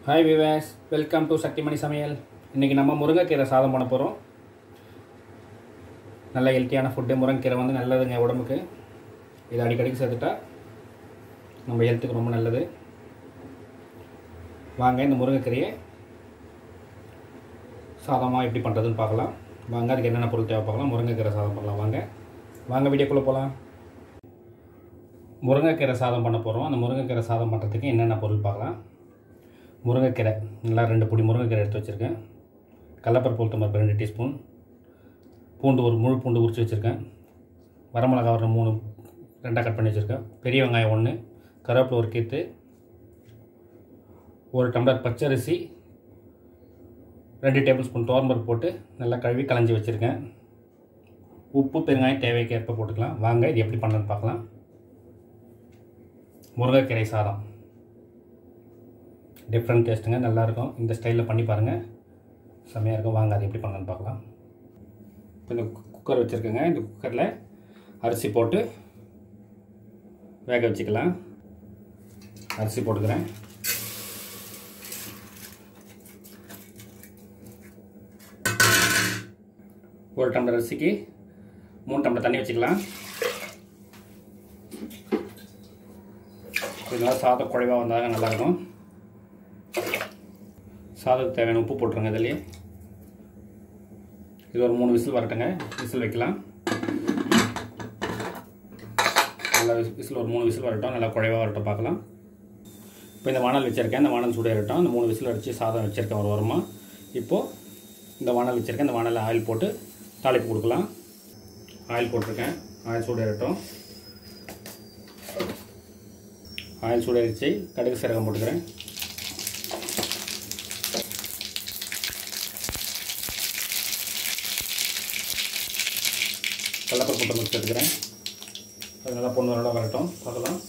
hi விவேஸ் welcome to Sakthimani சமையல் இன்றைக்கி நம்ம முருங்கைக்கீரை சாதம் பண்ண போகிறோம் நல்ல ஹெல்த்தியான ஃபுட்டு முருங்கைக்கீரை வந்து நல்லதுங்க உடம்புக்கு இது அடிக்கடிக்கு சேர்த்துட்டா நம்ம ஹெல்த்துக்கு ரொம்ப நல்லது வாங்க இந்த முருங்கைக்கீரையை சாதமாக எப்படி பண்ணுறதுன்னு பார்க்கலாம் வாங்க அதுக்கு என்னென்ன பொருள் தேவை பார்க்கலாம் முருங்கைக்கீரை சாதம் பண்ணலாம் வாங்க வாங்க வீடியோக்குள்ளே போகலாம் முருங்கைக்கீரை சாதம் பண்ண போகிறோம் அந்த முருங்கைக்கீரை சாதம் பண்ணுறதுக்கு என்னென்ன பொருள் பார்க்கலாம் முருங்கைக்கீரை நல்லா ரெண்டு பொடி முருங்கைக்கீரை எடுத்து வச்சுருக்கேன் கடலப்பருப்பு உளுத்தம் பருப்பு ரெண்டு டீஸ்பூன் பூண்டு ஒரு முழு பூண்டு உரிச்சு வச்சுருக்கேன் வரமிளகா ஒரு மூணு ரெண்டாக கட் பண்ணி வச்சுருக்கேன் பெரிய வெங்காயம் ஒன்று கருவேப்பிலை ஒரு கீத்து ஒரு டம்ளர் பச்சரிசி ரெண்டு டேபிள் ஸ்பூன் பருப்பு போட்டு நல்லா கழுவி களைஞ்சி வச்சுருக்கேன் உப்பு பெருங்காயம் தேவைக்கு ஏற்ப போட்டுக்கலாம் வாங்க இது எப்படி பண்ணுறதுன்னு பார்க்கலாம் முருங்கைக்கீரை சாதம் டிஃப்ரெண்ட் டேஸ்ட்டுங்க நல்லாயிருக்கும் இந்த ஸ்டைலில் பண்ணி பாருங்கள் செம்மையாக இருக்கும் வாங்க அது எப்படி பண்ணலான்னு பார்க்கலாம் இப்போ இந்த குக்கர் வச்சுருக்கேங்க இந்த குக்கரில் அரிசி போட்டு வேக வச்சுக்கலாம் அரிசி போட்டுக்கிறேன் ஒரு டம்ளர் அரிசிக்கு மூணு டம்ளர் தண்ணி வச்சுக்கலாம் இதெல்லாம் சாதம் குழைவாக வந்தாங்க நல்லாயிருக்கும் சாதத்துக்கு தேவையான உப்பு போட்டுருங்க இதுலேயே இது ஒரு மூணு விசில் வரட்டுங்க விசில் வைக்கலாம் நல்லா விசில் ஒரு மூணு விசில் வரட்டும் நல்லா குழைவாக வரட்டும் பார்க்கலாம் இப்போ இந்த வானல் வச்சுருக்கேன் இந்த வானல் சூடேறட்டும் இந்த மூணு விசில் அடித்து சாதம் வச்சுருக்கேன் ஒரு வாரமாக இப்போது இந்த வானல் வச்சுருக்கேன் இந்த வானலில் ஆயில் போட்டு தாளிப்பு கொடுக்கலாம் ஆயில் போட்டிருக்கேன் ஆயில் சூடேறட்டும் ஆயில் சூடேறிச்சு கடுகு சீரகம் போட்டுக்கிறேன் கடலப்பருப்பு போட்டு மிக்ஸ் எடுத்துக்கிறேன் அது நல்லா பொண்ணு வரலாம் வரட்டும் பார்க்கலாம்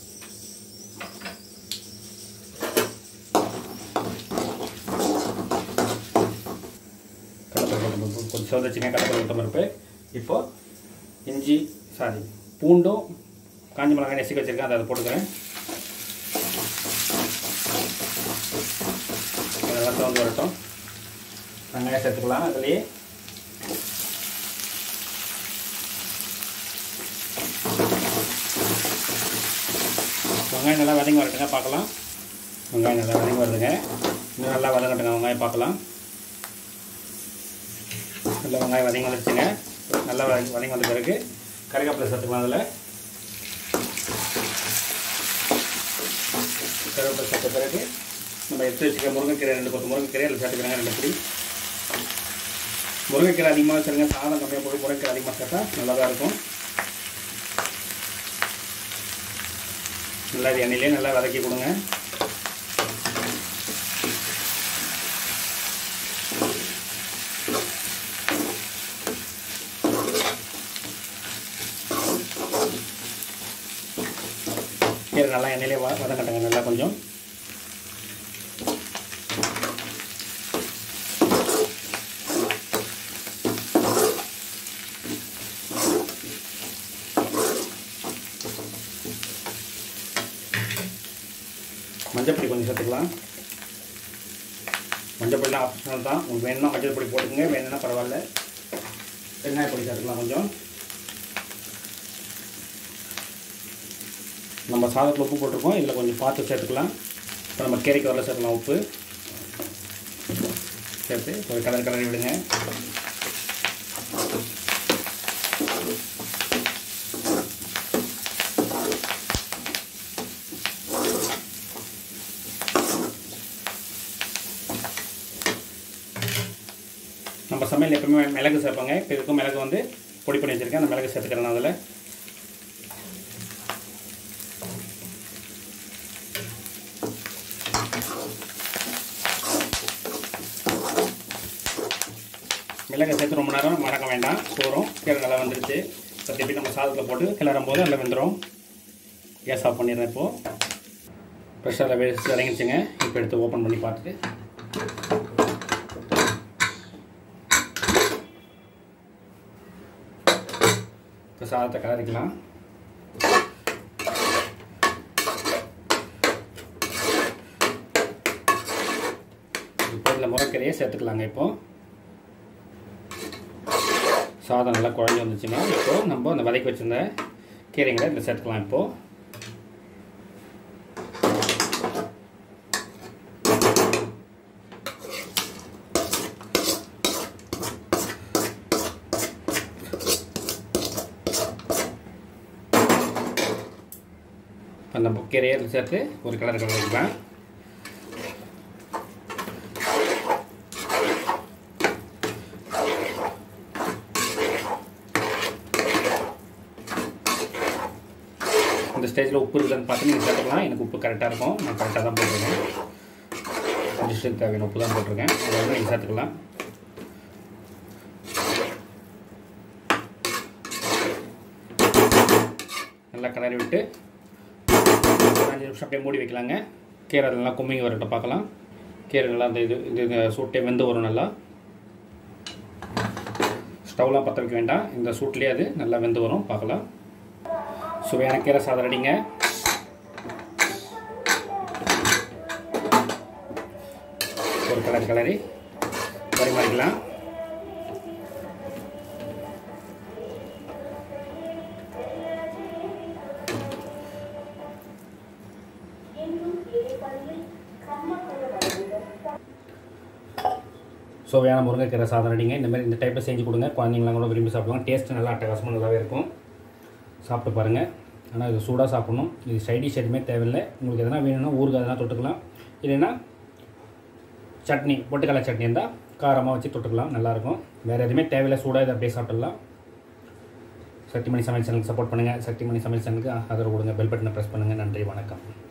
கடலப்பருப்பு போட்டு கொஞ்சம் சிவந்துச்சுங்க கடலப்பருப்பு பருப்பு இப்போது இஞ்சி சாரி பூண்டும் காஞ்சி மிளகாய் நெசிக்க வச்சுருக்கேன் அதை அதை போட்டுக்கிறேன் நல்லா திறந்து வரட்டும் வெங்காயம் சேர்த்துக்கலாம் அதுலேயே வெங்காயம் நல்லா வதங்கி வரட்டுங்க பார்க்கலாம் வெங்காயம் நல்லா வதங்கி வருதுங்க இன்னும் நல்லா வதங்கட்டுங்க வெங்காயம் பார்க்கலாம் நல்லா வெங்காயம் வதங்கி வந்துருச்சுங்க நல்லா வதங்கி வதங்கி வந்த பிறகு கருவேப்பிலை சேர்த்துக்கலாம் அதில் கருவேப்பிலை சேர்த்த பிறகு நம்ம எடுத்து வச்சுக்க முருங்கைக்கீரை ரெண்டு பத்து முருங்கைக்கீரை அதில் சேர்த்துக்கிறாங்க ரெண்டு பிடி முருங்கைக்கீரை அதிகமாக சேருங்க சாதம் கம்மியாக போட்டு முருங்கைக்கீரை அதிகமாக சேர்த்தா நல்லா தான் இருக்கும் நல்லா இது எண்ணெயிலே நல்லா வதக்கி கொடுங்க கீரை நல்லா எண்ணெயிலே வ வதக்கட்டுங்க நல்லா கொஞ்சம் மஞ்சப்பொடி கொஞ்சம் சேர்த்துக்கலாம் மஞ்சப்பொடிலாம் ஆப்ஷனல் தான் உங்களுக்கு வேணும்னா மஞ்சள் பொடி போட்டுக்கங்க வேணும்னா பரவாயில்ல வெங்காய பொடி சேர்த்துக்கலாம் கொஞ்சம் நம்ம சாதத்தில் உப்பு போட்டிருக்கோம் இதில் கொஞ்சம் பார்த்து சேர்த்துக்கலாம் இப்போ நம்ம கீரைக்கு வரல சேர்த்துக்கலாம் உப்பு சேர்த்து ஒரு கலர் கலரி விடுங்க நம்ம சமையல் எப்பவுமே மிளகு சேர்ப்பாங்க இப்போ இதுக்கும் மிளகு வந்து பொடி பண்ணி வச்சுருக்கேன் அந்த மிளகு சேர்த்துக்கிறேன் அதில் மிளகை சேர்த்து ரொம்ப நேரம் மறக்க வேண்டாம் சோறும் கீரை நல்லா வந்துருச்சு இப்போ திருப்பி நம்ம சாதத்தில் போட்டு கிளறும் போது அதில் வெந்துடும் கேஸ் ஆஃப் பண்ணிடுறேன் இப்போது ப்ரெஷரில் வேஸ்ட் இறங்கிடுச்சுங்க இப்போ எடுத்து ஓப்பன் பண்ணி பார்த்துட்டு இப்போ சாதத்தை கலரிக்கலாம் இந்த முருங்கைக்கீரையை சேர்த்துக்கலாங்க இப்போது சாதம் நல்லா குழஞ்சி வந்துச்சுன்னா இப்போது நம்ம அந்த வதக்கி வச்சிருந்த கீரைங்களை இதில் சேர்த்துக்கலாம் இப்போது அந்த கீரையை இதில் சேர்த்து ஒரு கலர் கலர் வைக்கலாம் இந்த ஸ்டேஜில் உப்பு இருக்குதுன்னு பார்த்து நீங்கள் சேர்த்துக்கலாம் எனக்கு உப்பு கரெக்டாக இருக்கும் நான் கரெக்டாக தான் போட்டிருக்கேன் டிஷ்ஷுக்கு தேவையான உப்பு தான் போட்டிருக்கேன் அதை வந்து நீங்கள் சேர்த்துக்கலாம் நல்லா கிளறி விட்டு ஒரு அஞ்சு நிமிஷம் அப்படியே மூடி வைக்கலாங்க கீரை நல்லா கும்மிங்க வரட்டும் பார்க்கலாம் கீரை நல்லா அந்த இது இது இந்த சூட்டே வெந்து வரும் நல்லா ஸ்டவ்லாம் பற்ற வைக்க வேண்டாம் இந்த சூட்லேயே அது நல்லா வெந்து வரும் பார்க்கலாம் சுவையான கீரை சாதம் ரெடிங்க ஒரு கலர் கலரி பரிமாறிக்கலாம் சுவையான முருங்கைக்கீரை சாதம் ரெடிங்க இந்த மாதிரி இந்த டைப்பில் செஞ்சு கொடுங்க குழந்தைங்களாம் கூட விரும்பி சாப்பிடுவாங்க டேஸ்ட்டு நல்லா அட்டகாசமாக நல்லாவே இருக்கும் சாப்பிட்டு பாருங்கள் ஆனால் இது சூடாக சாப்பிடணும் இது சைடிஷ் எதுவுமே தேவையில்லை உங்களுக்கு எதனா வேணும்னா ஊருக்கு எதனா தொட்டுக்கலாம் இல்லைன்னா சட்னி பொட்டுக்கடலை சட்னி இருந்தால் காரமாக வச்சு தொட்டுக்கலாம் நல்லாயிருக்கும் வேறு எதுவுமே தேவையில்லை சூடாக இதை அப்படியே சாப்பிட்டுடலாம் சக்திமணி சமையல் சேனலுக்கு சப்போர்ட் பண்ணுங்கள் சக்திமணி சமையல் சேனலுக்கு ஆதரவு கொடுங்க பெல் பட்டனை ப்ரெஸ் பண்ணுங்கள் நன்றி வணக்கம்